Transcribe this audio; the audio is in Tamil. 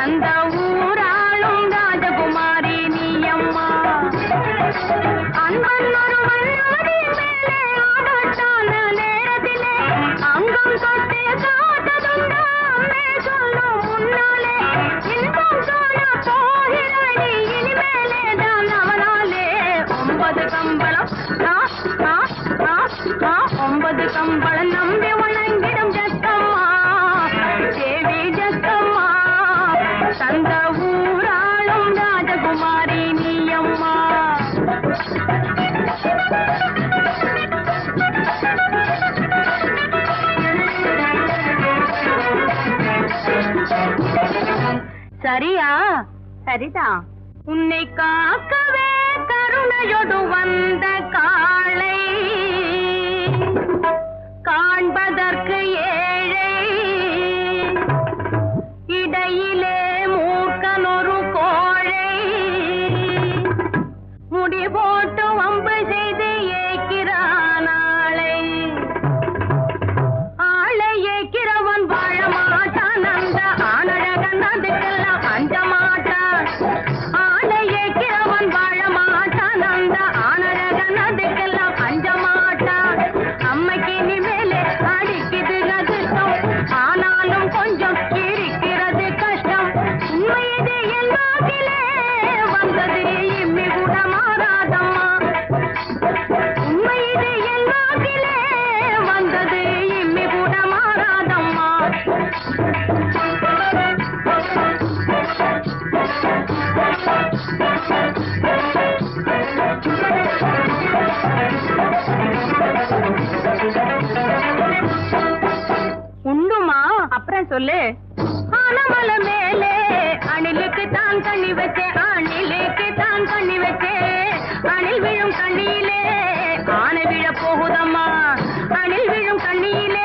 தந்த ஊராளும் ராஜகுமாரி நீ அம்மா அன்பன் ஒருவன் ஆதியின் மேலே ஆபத்தான நேரத்திலே அங்கம் தொட்டு காத்ததுண்டா அம்மே சொல்லும் முன்னாலே இன்பம் காண போகிறாடி இனிமேலே தான் அவனாலே ஒன்பது கம்பளம் ஆ, ஆ, ஆ, ஆ, ஒன்பது கம்பளம் நம்பி வணங்கிடும் ஜக்கம்மா தேவி ஜக்கம்மா தந்த ஊராளும் ராஜகுமாரி நீ அம்மா சரியா சரிதான் உன்னை காக்கவே கருணையொடு வந்த காளை காண்பதற்கு ஏழை இடையிலே மூர்க்கனொரு கோழை முடி போட்டு வம்பு செய்து ஏக்கிறான் ஆளை ஆளை ஏக்கிறவன் வாழ மாட்டான் அந்த ஆணழகன் அதுக்கெல்லாம் அஞ்ச மாட்டான் ஆளை ஏக்கிறவன் வாழ மாட்டான் அந்த ஆணழகன் அதுக்கெல்லாம் அஞ்ச மாட்டான் அம்மைக்கு நீ மேலே அடிக்குது அதிர்ஷ்டம் ஆனாலும் கொஞ்சம் இருக்கிறது கஷ்டம் உண்மை இது என் வாக்கிலே வந்தது இம்மி கூட மாறாதம்மா உண்மை இது என் வாக்கிலே வந்தது இம்மி கூட மாறாதம்மா உண்டுமா அப்புறம் சொல்லு ஆனமல மேலே அணிலுக்கு தான் கண்ணி வச்சேன் அணிலுக்கு தான் கண்ணி வச்சேன் அணில் விழும் கண்ணியிலே ஆனை விழ போகுதம்மா அணில் விழும் கண்ணியிலே